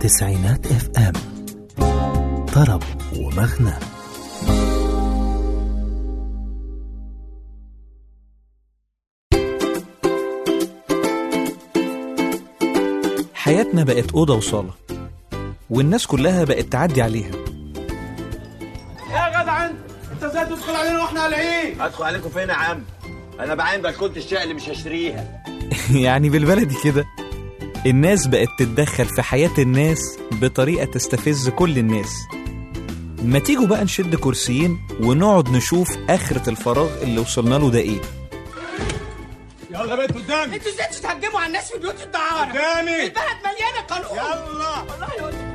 تسعينات اف ام طرب ومغنى حياتنا بقت أوضة وصالة والناس كلها بقت تعدي عليها يا جدع انت انت ازاي تدخل علينا واحنا قلعين ادخل عليكم فين يا عم انا بعين بلكونه الشقه اللي مش هشتريها يعني بالبلدي كده الناس بقت تتدخل في حياة الناس بطريقة تستفز كل الناس ما تيجوا بقى نشد كرسيين ونقعد نشوف آخرة الفراغ اللي وصلنا له ده إيه يلا بيت قدامي انتوا ازاي تتهجموا على الناس في بيوت الدعارة؟ قدامي البلد مليانة قانون يلا والله يا ولد.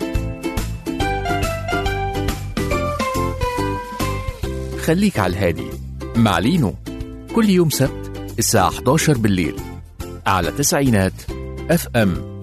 خليك على الهادي مع لينو كل يوم سبت الساعة 11 بالليل على تسعينات اف ام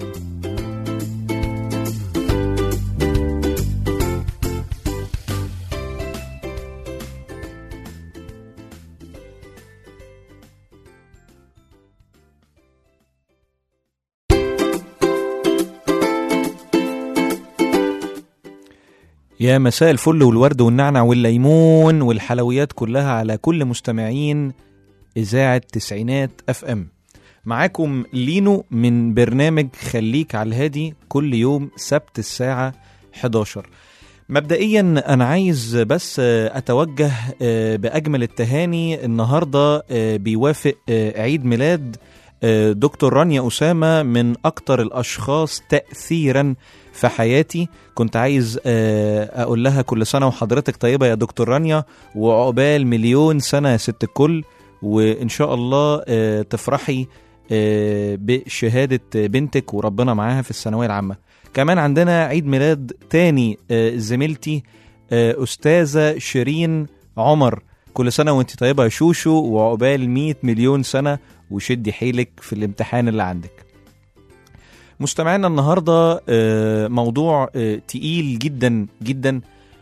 يا مساء الفل والورد والنعنع والليمون والحلويات كلها على كل مستمعين إذاعة تسعينات أف أم معاكم لينو من برنامج خليك على الهادي كل يوم سبت الساعة 11 مبدئيا أنا عايز بس آه، أتوجه آه، بأجمل التهاني النهاردة آه، بيوافق آه، عيد ميلاد آه، دكتور رانيا أسامة من أكتر الأشخاص تأثيرا في حياتي كنت عايز آه، أقول لها كل سنة وحضرتك طيبة يا دكتور رانيا وعقبال مليون سنة يا ست الكل وإن شاء الله آه، تفرحي آه، بشهادة بنتك وربنا معاها في الثانوية العامة كمان عندنا عيد ميلاد تاني آه، زميلتي آه، أستاذة شيرين عمر كل سنة وانت طيبة يا شوشو وعقبال 100 مليون سنة وشدي حيلك في الامتحان اللي عندك مستمعينا النهاردة آه، موضوع آه، تقيل جدا جدا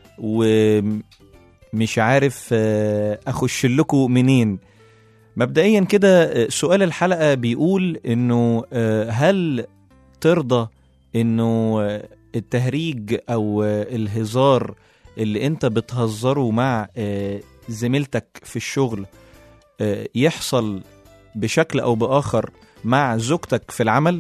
ومش عارف آه، أخش لكم منين مبدئيا كده آه، سؤال الحلقة بيقول انه آه، هل ترضى انه آه، التهريج او آه، الهزار اللي انت بتهزره مع آه، زميلتك في الشغل آه، يحصل بشكل او باخر مع زوجتك في العمل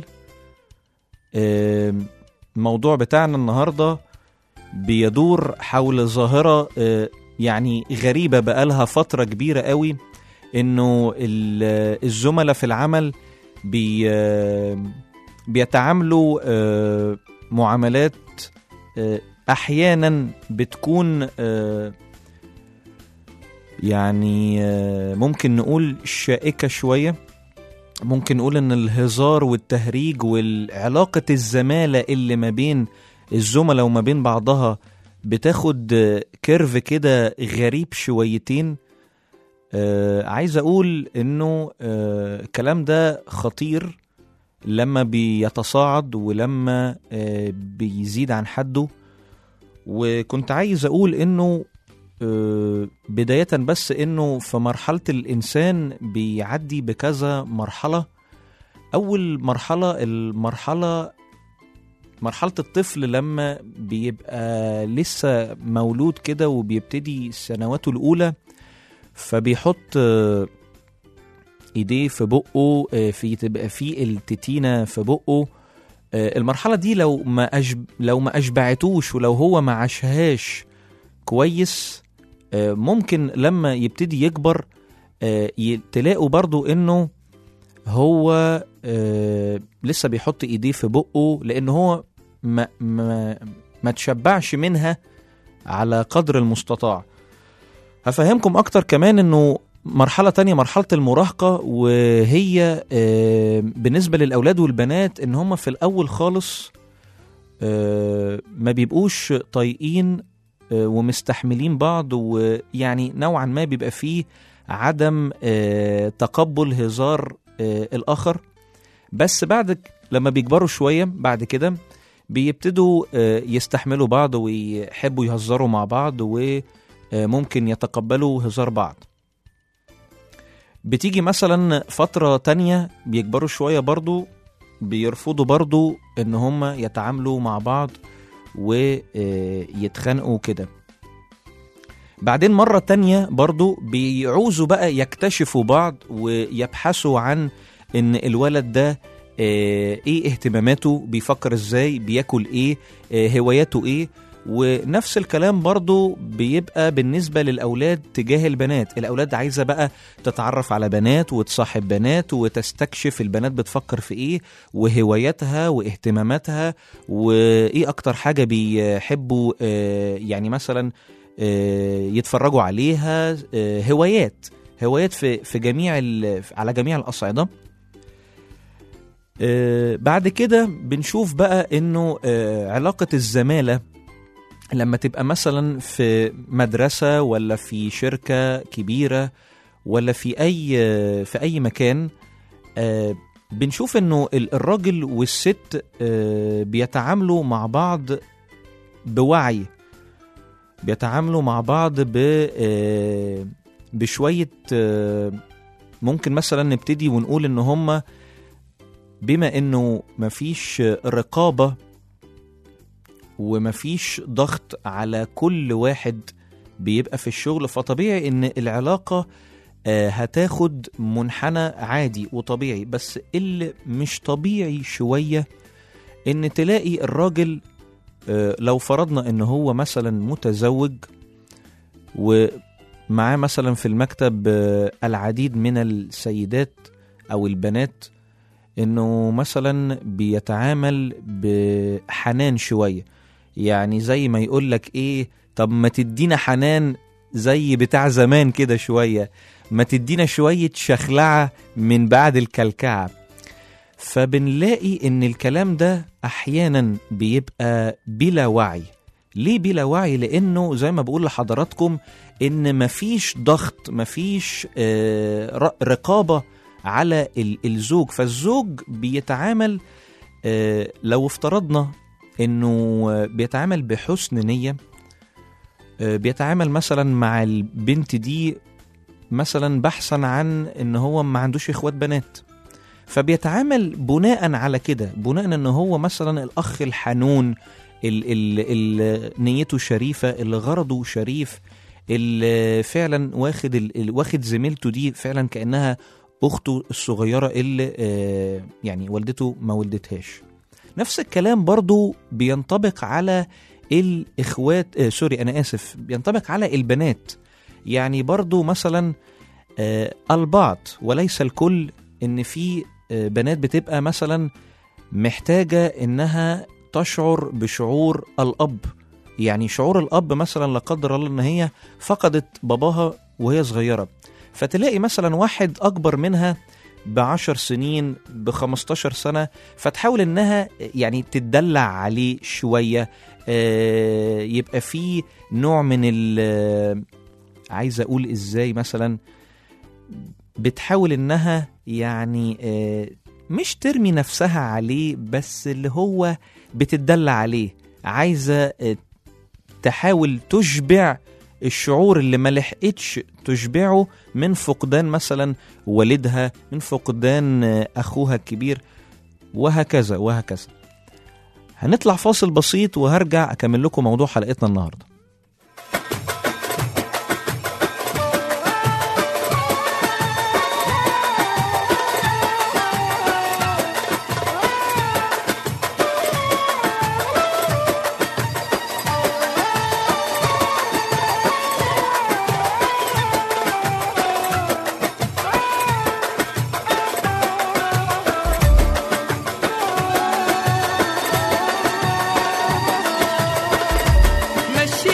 آم، الموضوع بتاعنا النهارده بيدور حول ظاهره آه، يعني غريبه بقالها فتره كبيره قوي انه ال- الزملاء في العمل بي آه، بيتعاملوا آه، معاملات آه، احيانا بتكون آه، يعني آه، ممكن نقول شائكه شويه ممكن نقول ان الهزار والتهريج والعلاقه الزماله اللي ما بين الزملاء وما بين بعضها بتاخد آه، كيرف كده غريب شويتين آه عايز اقول انه آه الكلام ده خطير لما بيتصاعد ولما آه بيزيد عن حده وكنت عايز اقول انه آه بداية بس انه في مرحلة الانسان بيعدي بكذا مرحلة اول مرحلة المرحلة مرحلة الطفل لما بيبقى لسه مولود كده وبيبتدي سنواته الاولى فبيحط آه، ايديه في بقه آه، في تبقى في التتينه في بقه آه، المرحله دي لو ما أجب لو ما اشبعتوش ولو هو ما عاشهاش كويس آه، ممكن لما يبتدي يكبر آه، ي- تلاقوا برضو انه هو آه، لسه بيحط ايديه في بقه لان هو ما ما ما تشبعش منها على قدر المستطاع هفهمكم اكتر كمان انه مرحلة تانية مرحلة المراهقة وهي آه، بالنسبة للأولاد والبنات إن هم في الأول خالص آه، ما بيبقوش طايقين آه، ومستحملين بعض ويعني نوعا ما بيبقى فيه عدم آه، تقبل هزار آه، الآخر بس بعد لما بيكبروا شوية بعد كده بيبتدوا آه، يستحملوا بعض ويحبوا يهزروا مع بعض وممكن يتقبلوا هزار بعض بتيجي مثلا فترة تانية بيكبروا شوية برضو بيرفضوا برضو ان هم يتعاملوا مع بعض ويتخانقوا كده بعدين مرة تانية برضو بيعوزوا بقى يكتشفوا بعض ويبحثوا عن ان الولد ده آه، ايه اهتماماته بيفكر ازاي بياكل ايه آه، هواياته ايه ونفس الكلام برضو بيبقى بالنسبة للأولاد تجاه البنات الأولاد عايزة بقى تتعرف على بنات وتصاحب بنات وتستكشف البنات بتفكر في إيه وهواياتها واهتماماتها وإيه أكتر حاجة بيحبوا آه، يعني مثلا آه، يتفرجوا عليها آه، هوايات هوايات في في جميع ال- على جميع الأصعدة آه، بعد كده بنشوف بقى انه آه، علاقة الزمالة لما تبقى مثلا في مدرسة ولا في شركة كبيرة ولا في أي في أي مكان آه، بنشوف إنه ال- الراجل والست آه، بيتعاملوا مع بعض بوعي بيتعاملوا مع بعض ب آه، بشوية آه، ممكن مثلا نبتدي ونقول إن هما بما إنه مفيش رقابة ومفيش ضغط على كل واحد بيبقى في الشغل فطبيعي ان العلاقة آه، هتاخد منحنى عادي وطبيعي بس اللي مش طبيعي شوية ان تلاقي الراجل آه، لو فرضنا ان هو مثلا متزوج ومعاه مثلا في المكتب آه، العديد من السيدات او البنات انه مثلا بيتعامل بحنان شويه يعني زي ما يقول لك ايه طب ما تدينا حنان زي بتاع زمان كده شويه ما تدينا شويه شخلعه من بعد الكلكعه فبنلاقي ان الكلام ده احيانا بيبقى بلا وعي ليه بلا وعي لانه زي ما بقول لحضراتكم ان مفيش ضغط مفيش آه، ر- رقابه على ال- الزوج فالزوج بيتعامل آه، لو افترضنا انه آه، بيتعامل بحسن نيه آه، بيتعامل مثلا مع البنت دي مثلا بحثا عن ان هو ما عندوش اخوات بنات فبيتعامل بناء على كده بناء ان هو مثلا الاخ الحنون ال ال ال نيته شريفه اللي غرضه شريف اللي فعلا واخد ال ال- واخد زميلته دي فعلا كانها اخته الصغيره اللي آه، يعني والدته ما ولدتهاش نفس الكلام برضو بينطبق على الاخوات آه سوري انا اسف بينطبق على البنات يعني برضو مثلا آه البعض وليس الكل ان في آه بنات بتبقى مثلا محتاجه انها تشعر بشعور الاب يعني شعور الاب مثلا لا قدر الله ان هي فقدت باباها وهي صغيره فتلاقي مثلا واحد اكبر منها بعشر سنين بخمستاشر سنة فتحاول انها يعني تدلع عليه شوية آه، يبقى في نوع من ال عايز اقول ازاي مثلا بتحاول انها يعني آه، مش ترمي نفسها عليه بس اللي هو بتدلع عليه عايزة آه، تحاول تشبع الشعور اللي ما لحقتش تشبعه من فقدان مثلا والدها من فقدان آه، اخوها الكبير وهكذا وهكذا هنطلع فاصل بسيط وهرجع اكمل لكم موضوع حلقتنا النهارده مشي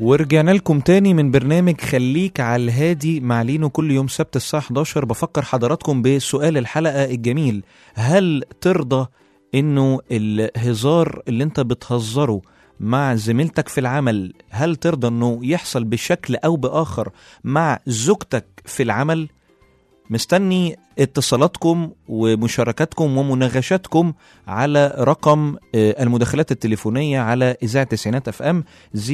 ورجعنا لكم تاني من برنامج خليك على الهادي مع لينو كل يوم سبت الساعة 11 بفكر حضراتكم بسؤال الحلقة الجميل هل ترضى انه الهزار اللي انت بتهزره مع زميلتك في العمل هل ترضى انه يحصل بشكل او باخر مع زوجتك في العمل مستني اتصالاتكم ومشاركاتكم ومناقشاتكم على رقم آه، المداخلات التليفونية على إذاعة تسعينات اف ام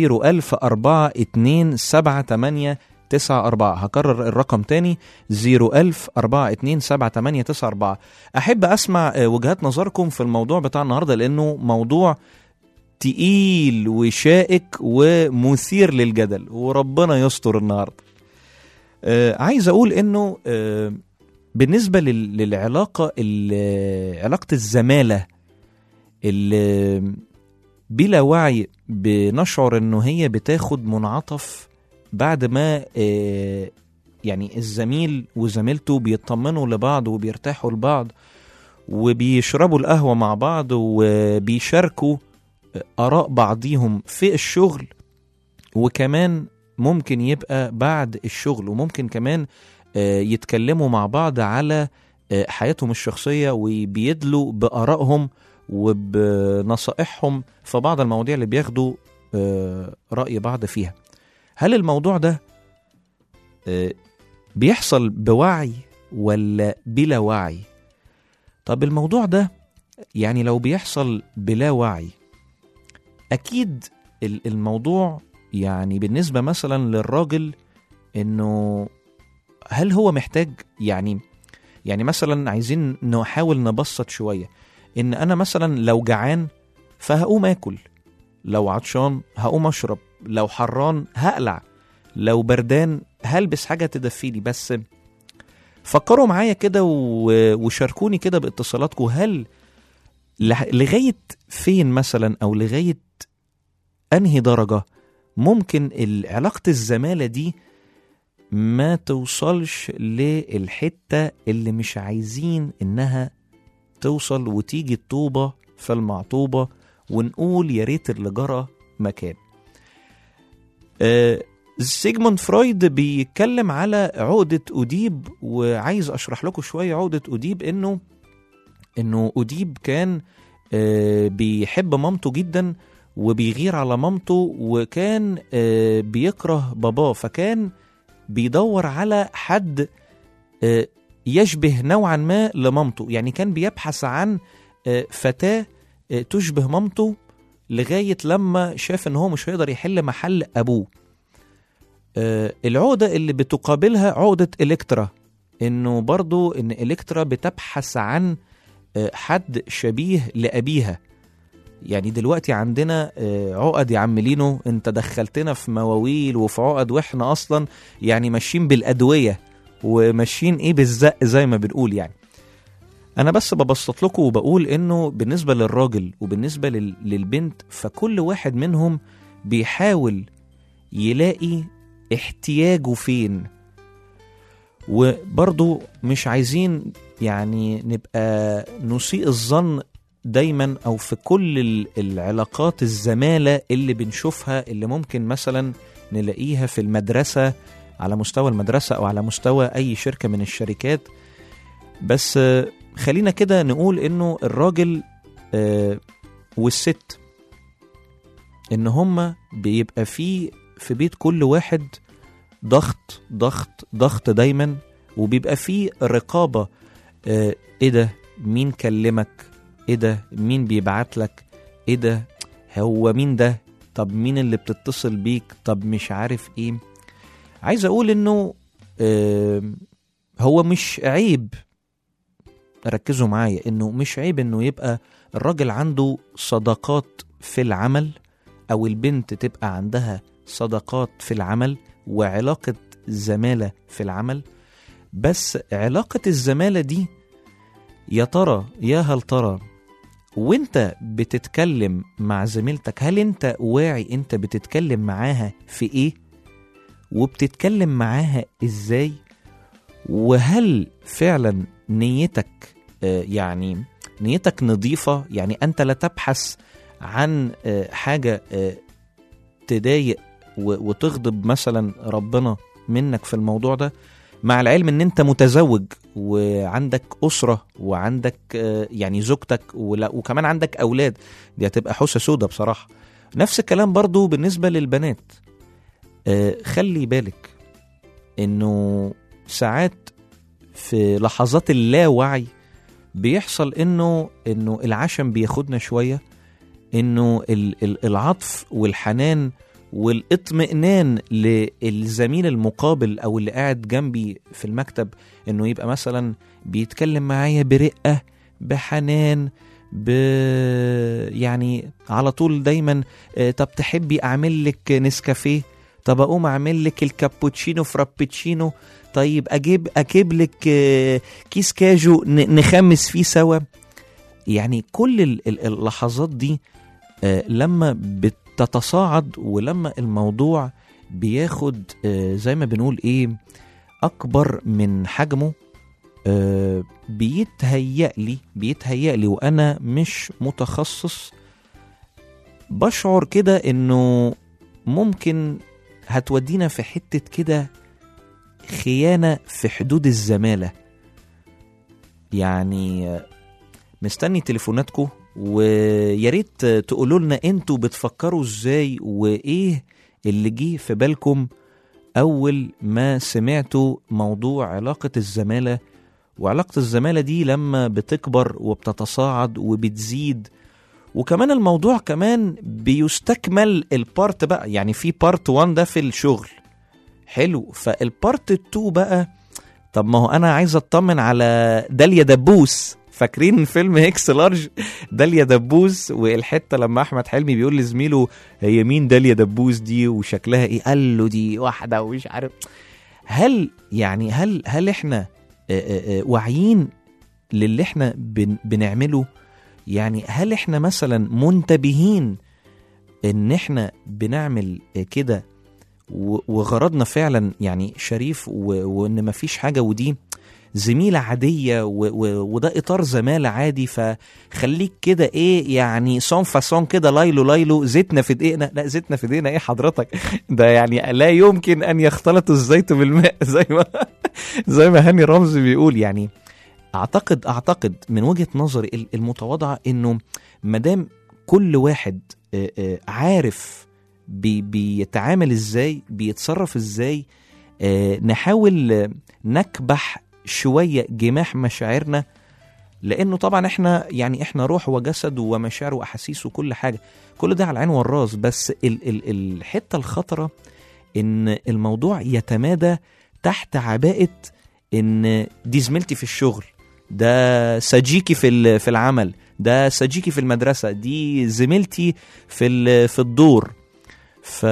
0104278 تسعة أربعة هكرر الرقم تاني زيرو ألف أربعة اتنين سبعة تمانية تسعة أربعة أحب أسمع آه، وجهات نظركم في الموضوع بتاع النهاردة لأنه موضوع تقيل وشائك ومثير للجدل وربنا يستر النهارده آه عايز اقول انه آه بالنسبه لل- للعلاقه ال- علاقه الزماله اللي بلا وعي بنشعر انه هي بتاخد منعطف بعد ما آه يعني الزميل وزميلته بيطمنوا لبعض وبيرتاحوا لبعض وبيشربوا القهوه مع بعض وبيشاركوا آراء بعضيهم في الشغل وكمان ممكن يبقى بعد الشغل وممكن كمان آه، يتكلموا مع بعض على آه، حياتهم الشخصية وبيدلوا بآرائهم وبنصائحهم في بعض المواضيع اللي بياخدوا آه، رأي بعض فيها هل الموضوع ده آه، بيحصل بوعي ولا بلا وعي طب الموضوع ده يعني لو بيحصل بلا وعي أكيد ال- الموضوع يعني بالنسبة مثلا للراجل انه هل هو محتاج يعني يعني مثلا عايزين نحاول نبسط شوية ان انا مثلا لو جعان فهقوم اكل لو عطشان هقوم اشرب لو حران هقلع لو بردان هلبس حاجة تدفيني بس فكروا معايا كده و- وشاركوني كده باتصالاتكم هل لح- لغاية فين مثلا او لغاية انهي درجة ممكن ال- علاقة الزمالة دي ما توصلش للحتة اللي مش عايزين إنها توصل وتيجي الطوبة فالمعطوبة ونقول يا ريت اللي جرى مكان آه سيجموند فرويد بيتكلم على عقدة أديب وعايز أشرح لكم شوية عقدة أديب إنه إنه أديب كان آه بيحب مامته جدا وبيغير على مامته وكان آه، بيكره باباه فكان بيدور على حد آه، يشبه نوعا ما لمامته يعني كان بيبحث عن آه، فتاة آه، تشبه مامته لغاية لما شاف ان هو مش هيقدر يحل محل ابوه آه، العقدة اللي بتقابلها عقدة إلكترا انه برضو ان إلكترا بتبحث عن آه، حد شبيه لأبيها يعني دلوقتي عندنا آه، عقد يا عم لينو انت دخلتنا في مواويل وفي عقد واحنا اصلا يعني ماشيين بالادويه وماشيين ايه بالزق زي ما بنقول يعني انا بس ببسط لكم وبقول انه بالنسبه للراجل وبالنسبه لل- للبنت فكل واحد منهم بيحاول يلاقي احتياجه فين وبرضو مش عايزين يعني نبقى نسيء الظن دايما او في كل ال- العلاقات الزماله اللي بنشوفها اللي ممكن مثلا نلاقيها في المدرسه على مستوى المدرسه او على مستوى اي شركه من الشركات بس آه، خلينا كده نقول انه الراجل آه، والست ان هما بيبقى في في بيت كل واحد ضغط ضغط ضغط دايما وبيبقى في رقابه آه، ايه ده مين كلمك ايه ده مين بيبعت لك ايه ده هو مين ده طب مين اللي بتتصل بيك طب مش عارف ايه عايز اقول انه آم، هو مش عيب ركزوا معايا انه مش عيب انه يبقى الراجل عنده صداقات في العمل او البنت تبقى عندها صداقات في العمل وعلاقة زمالة في العمل بس علاقة الزمالة دي يا ترى يا هل ترى وانت بتتكلم مع زميلتك هل انت واعي انت بتتكلم معاها في ايه وبتتكلم معاها ازاي وهل فعلا نيتك آه، يعني نيتك نظيفة يعني انت لا تبحث عن آه، حاجة آه، تضايق و- وتغضب مثلا ربنا منك في الموضوع ده مع العلم ان انت متزوج وعندك اسره وعندك آه، يعني زوجتك ولا وكمان عندك اولاد دي هتبقى حوسه سودة بصراحه نفس الكلام برضو بالنسبه للبنات آه، خلي بالك انه ساعات في لحظات اللاوعي بيحصل انه انه العشم بياخدنا شويه انه ال- ال- العطف والحنان والاطمئنان للزميل المقابل او اللي قاعد جنبي في المكتب انه يبقى مثلا بيتكلم معايا برقه بحنان ب يعني على طول دايما آه، طب تحبي اعمل لك نسكافيه طب اقوم اعمل لك الكابوتشينو فرابتشينو طيب اجيب اجيب لك آه، كيس كاجو ن- نخمس فيه سوا يعني كل ال- ال- اللحظات دي آه، لما بتتصاعد ولما الموضوع بياخد آه، زي ما بنقول ايه اكبر من حجمه آه، بيتهيأ لي بيتهيأ لي وانا مش متخصص بشعر كده انه ممكن هتودينا في حتة كده خيانة في حدود الزمالة يعني آه، مستني تليفوناتكم ويا ريت تقولوا لنا انتوا بتفكروا ازاي وايه اللي جه في بالكم اول ما سمعتوا موضوع علاقة الزمالة وعلاقة الزمالة دي لما بتكبر وبتتصاعد وبتزيد وكمان الموضوع كمان بيستكمل البارت بقى يعني في بارت 1 ده في الشغل حلو فالبارت 2 بقى طب ما هو انا عايز اطمن على داليا دبوس فاكرين فيلم هيكس لارج داليا دبوس والحته لما احمد حلمي بيقول لزميله هي مين داليا دبوس دي وشكلها ايه قال له دي واحده ومش عارف هل يعني هل هل احنا آه، آه، آه، واعيين للي احنا بن بنعمله يعني هل احنا مثلا منتبهين ان احنا بنعمل آه، كده و- وغرضنا فعلا يعني شريف و- وان مفيش حاجه ودي زميلة عادية و و وده إطار زمالة عادي فخليك كده إيه يعني صون فاسون كده لايلو لايلو زيتنا في دقيقنا لا زيتنا في دقيقنا إيه حضرتك ده يعني لا يمكن أن يختلط الزيت بالماء زي ما زي ما هاني رمزي بيقول يعني أعتقد أعتقد من وجهة نظري ال- المتواضعة إنه مادام كل واحد آه، آه، عارف بي بيتعامل إزاي بيتصرف إزاي آه، نحاول آه، نكبح شويه جماح مشاعرنا لانه طبعا احنا يعني احنا روح وجسد ومشاعر واحاسيس وكل حاجه كل ده على العين والراس بس ال ال الحته الخطره ان الموضوع يتمادى تحت عباءه ان دي زميلتي في الشغل ده صديقي في ال- في العمل ده صديقي في المدرسه دي زميلتي في ال- في الدور ف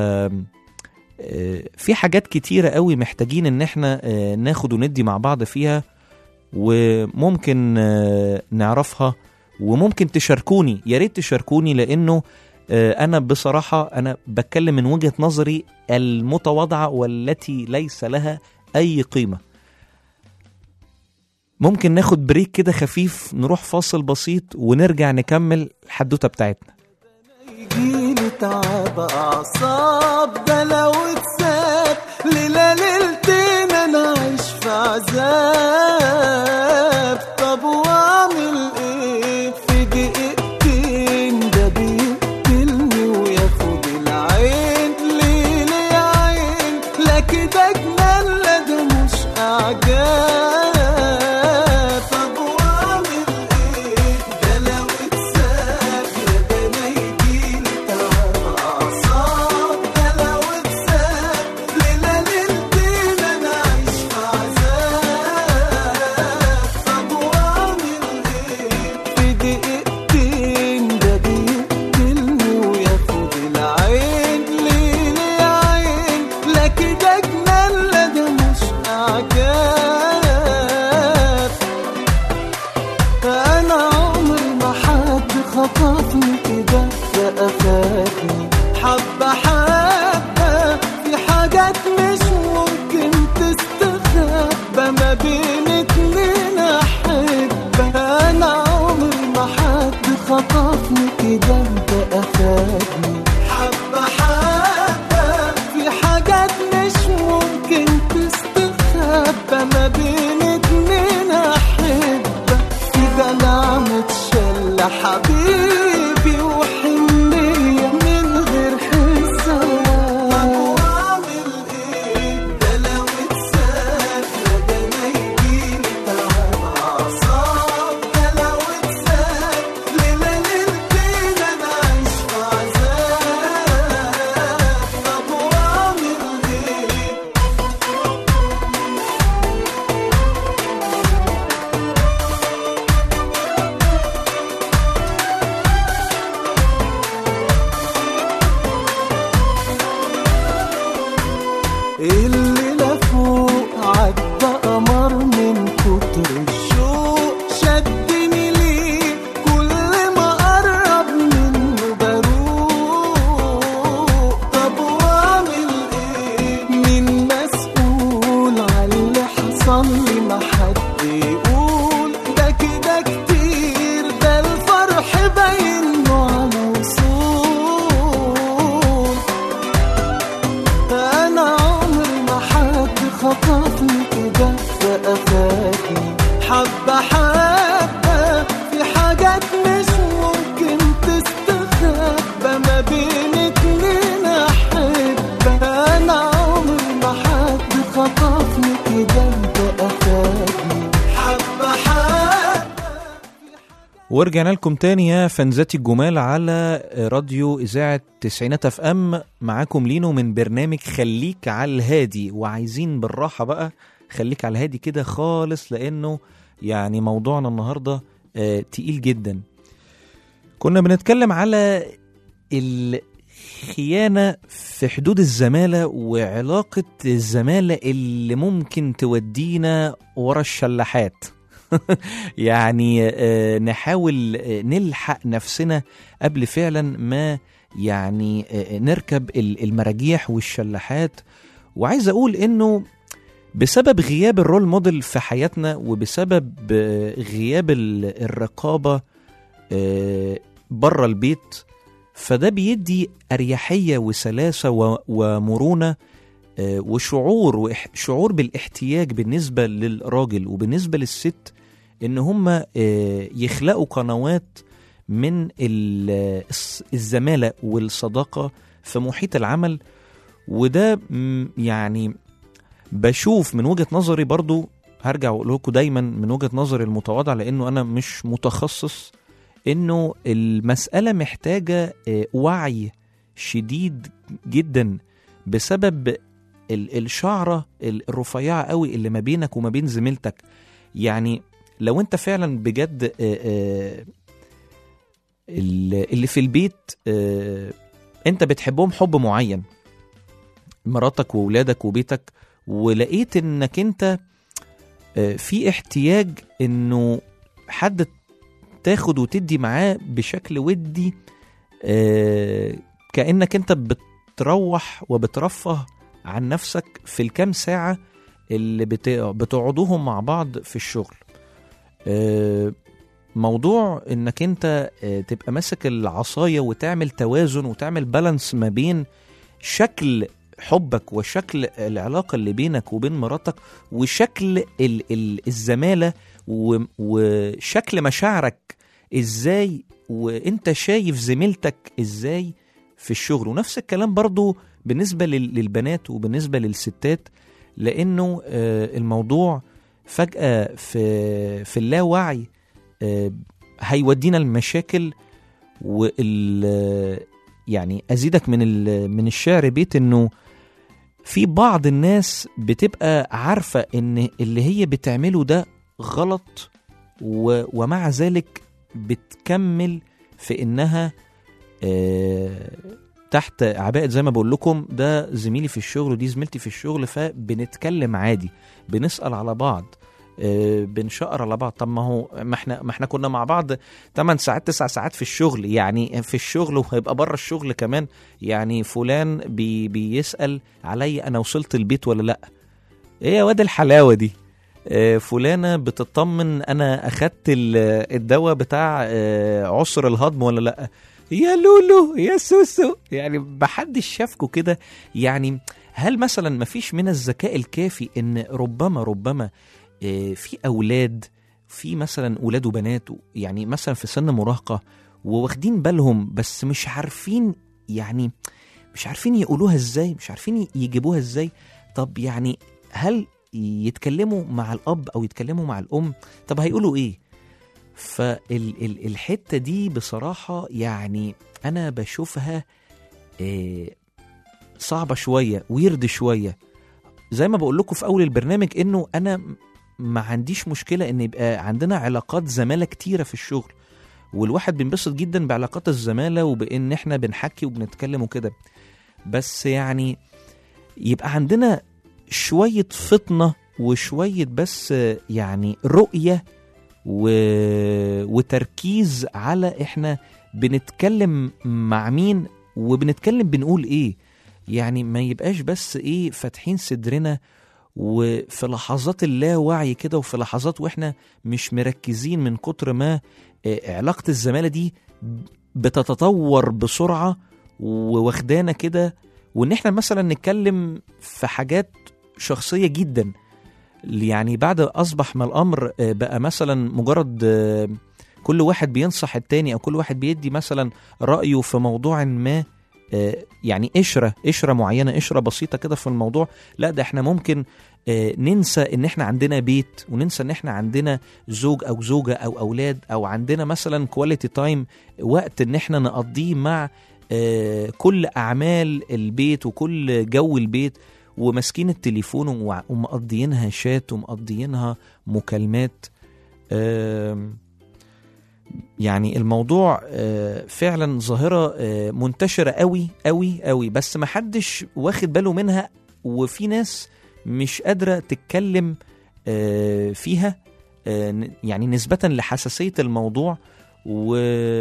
آه، في حاجات كتيرة قوي محتاجين ان احنا آه، ناخد وندي مع بعض فيها وممكن آه، نعرفها وممكن تشاركوني يا ريت تشاركوني لانه آه، انا بصراحة انا بتكلم من وجهة نظري المتواضعة والتي ليس لها اي قيمة ممكن ناخد بريك كده خفيف نروح فاصل بسيط ونرجع نكمل الحدوتة بتاعتنا يجيلي تعب اعصاب ده لو اتساب ليلة ليلتين انا عايش في عذاب طب واعمل ايه في دقيقتين ده بيقتلني وياخد العين ليه ليه يا عين لا كده جنان لا ده مش اعجاب طب واعمل ايه ده لو اتساب يا ده انا يجيلي تعب اعصاب ده لو اتساب ليلة ليلتين انا عايش في عذاب تستخبى ما بين اتنين أحبة في دلع متشلة حبيبي وحنية من غير حساب طب وأعمل إيه ده لو اتساب ده أنا يجيلي تعب أعصاب ده لو اتساب ليلة ليلتين أنا عايش في عذاب طب وأعمل إيه الليلة فوق عدى قمر من كتر الشوق شدني ليه كل ما قرب منه بروق طب واعمل ايه مين مسؤول على اللي حصل لي ما حد يقول ده كده كتير ده الفرح باين له على وصول انا عمري ما حد خطفني كده بقى فاتني حبة حبة في حاجات مش ممكن تستخبى ما بين اتنين أحبة أنا عمري ما حد خطفني كده بقى فاتني حبة حبة ورجعنا لكم تاني يا فانزاتي الجمال على راديو إذاعة تسعينات اف ام معاكم لينو من برنامج خليك على الهادي وعايزين بالراحة بقى خليك على الهادي كده خالص لأنه يعني موضوعنا النهاردة آه تقيل جدا كنا بنتكلم على الخيانة في حدود الزمالة وعلاقة الزمالة اللي ممكن تودينا ورا الشلاحات يعني آه، نحاول آه، نلحق نفسنا قبل فعلا ما يعني آه، نركب ال- المراجيح والشلاحات وعايز اقول انه بسبب غياب الرول موديل في حياتنا وبسبب آه، غياب ال- الرقابة بره البيت فده بيدي أريحية وسلاسة و- ومرونة آه، وشعور وإح- شعور بالاحتياج بالنسبة للراجل وبالنسبة للست ان هم آه، يخلقوا قنوات من ال- الس- الزمالة والصداقة في محيط العمل وده م، يعني بشوف من وجهة نظري برضو هرجع واقول لكم دايما من وجهة نظري المتواضعة لانه انا مش متخصص انه المسألة محتاجة آه، وعي شديد جدا بسبب ال- الشعرة ال- الرفيعة قوي اللي ما بينك وما بين زميلتك يعني لو انت فعلا بجد آه، آه، ال- اللي في البيت آه، انت بتحبهم حب معين مراتك وولادك وبيتك ولقيت انك انت آه، في احتياج انه حد تاخد وتدي معاه بشكل ودي آه، كانك انت بتروح وبترفه عن نفسك في الكام ساعه اللي بت- بتقعدوهم مع بعض في الشغل آه، موضوع انك انت آه، تبقى ماسك العصايه وتعمل توازن وتعمل بالانس ما بين شكل حبك وشكل العلاقه اللي بينك وبين مراتك وشكل ال ال الزماله و- وشكل مشاعرك ازاي وانت شايف زميلتك ازاي في الشغل ونفس الكلام برضو بالنسبه لل- للبنات وبالنسبه للستات لانه آه، الموضوع فجاه في في اللاوعي آه، هيودينا المشاكل وال يعني ازيدك من ال- من الشعر بيت انه في بعض الناس بتبقى عارفه ان اللي هي بتعمله ده غلط و ومع ذلك بتكمل في انها آه، تحت عباءة زي ما بقول لكم ده زميلي في الشغل ودي زميلتي في الشغل فبنتكلم عادي بنسأل على بعض آه، بنشقر على بعض طب ما هو ما احنا ما احنا كنا مع بعض 8 ساعات 9 ساعات في الشغل يعني في الشغل وهيبقى بره الشغل كمان يعني فلان بي بيسأل عليا انا وصلت البيت ولا لا ايه يا واد الحلاوه دي آه، فلانه بتطمن انا اخدت ال- الدواء بتاع آه، عسر الهضم ولا لا يا لولو يا سوسو يعني محدش شافكوا كده يعني هل مثلا ما فيش من الذكاء الكافي ان ربما ربما آه، في اولاد في مثلا اولاد وبنات يعني مثلا في سن مراهقه وواخدين بالهم بس مش عارفين يعني مش عارفين يقولوها ازاي مش عارفين يجيبوها ازاي طب يعني هل يتكلموا مع الاب او يتكلموا مع الام طب هيقولوا ايه فالحته دي بصراحه يعني انا بشوفها آه، صعبه شويه ويرد شويه زي ما بقول لكم في اول البرنامج انه انا م- ما عنديش مشكله ان يبقى عندنا علاقات زماله كتيره في الشغل والواحد بينبسط جدا بعلاقات الزماله وبان احنا بنحكي وبنتكلم وكده بس يعني يبقى عندنا شويه فطنه وشويه بس آه، يعني رؤيه و... وتركيز على احنا بنتكلم مع مين وبنتكلم بنقول ايه يعني ما يبقاش بس ايه فاتحين صدرنا وفي لحظات اللاوعي كده وفي لحظات واحنا مش مركزين من كتر ما آه، علاقة الزمالة دي بتتطور بسرعة وواخدانا كده وان احنا مثلا نتكلم في حاجات شخصية جدا يعني بعد اصبح ما الامر آه، بقى مثلا مجرد آه، كل واحد بينصح التاني او كل واحد بيدي مثلا رايه في موضوع ما آه، يعني قشره قشره معينه قشره بسيطه كده في الموضوع لا ده احنا ممكن آه، ننسى ان احنا عندنا بيت وننسى ان احنا عندنا زوج او زوجه او اولاد او عندنا مثلا كواليتي تايم وقت ان احنا نقضيه مع آه، كل اعمال البيت وكل جو البيت وماسكين التليفون ومع- ومقضيينها شات ومقضيينها مكالمات آم، يعني الموضوع آه، فعلا ظاهرة آه، منتشرة قوي قوي قوي بس محدش واخد باله منها وفي ناس مش قادرة تتكلم آه، فيها آه، ن- يعني نسبة لحساسية الموضوع و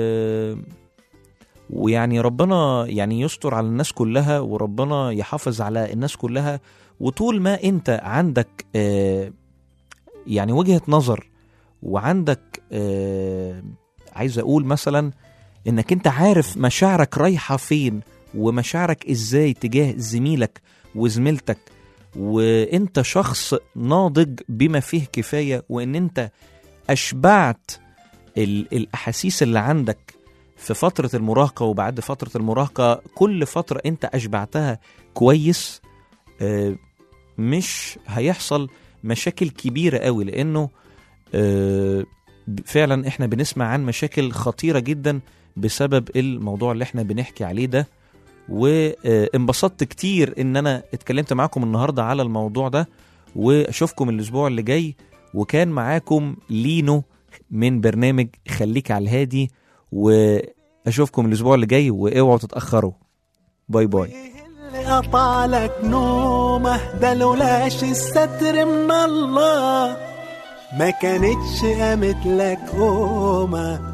ويعني ربنا يعني يستر على الناس كلها وربنا يحافظ على الناس كلها وطول ما انت عندك آه، يعني وجهة نظر وعندك آه، عايز اقول مثلا انك انت عارف مشاعرك رايحة فين ومشاعرك ازاي تجاه زميلك وزميلتك وانت شخص ناضج بما فيه كفاية وان انت اشبعت ال- الاحاسيس اللي عندك في فترة المراهقة وبعد فترة المراهقة كل فترة انت اشبعتها كويس آه، مش هيحصل مشاكل كبيرة قوي لانه آه، فعلا احنا بنسمع عن مشاكل خطيرة جدا بسبب الموضوع اللي احنا بنحكي عليه ده وانبسطت كتير ان انا اتكلمت معاكم النهاردة على الموضوع ده واشوفكم الاسبوع اللي جاي وكان معاكم لينو من برنامج خليك على الهادي واشوفكم الاسبوع اللي جاي واوعوا تتاخروا باي باي اللي قطع لك نومه ده لولاش الستر من الله ما كانتش قامت لك قومه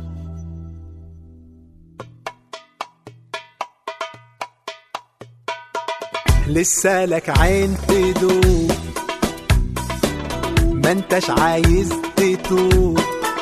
لسه لك عين تدوب ما انتش عايز تتوب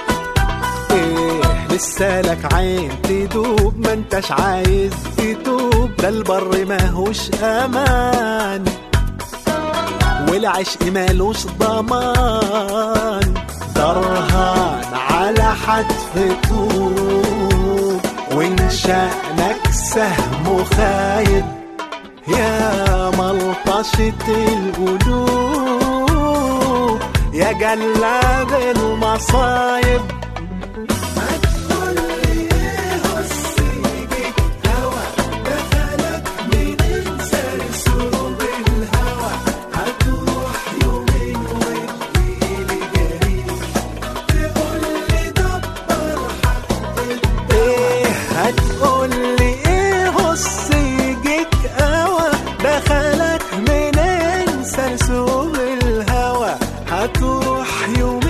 ايه لسه لك عين تدوب ما انتش عايز تتوب ده البر ماهوش امان والعشق مالوش ضمان درهان على حتف طوب وان شأنك سهم خايب يا ملطشة القلوب يا جلاد المصايب ايه هتقولي ايه هص يجيك قوى دخلك منين سرسوب الهوى هتروح يوم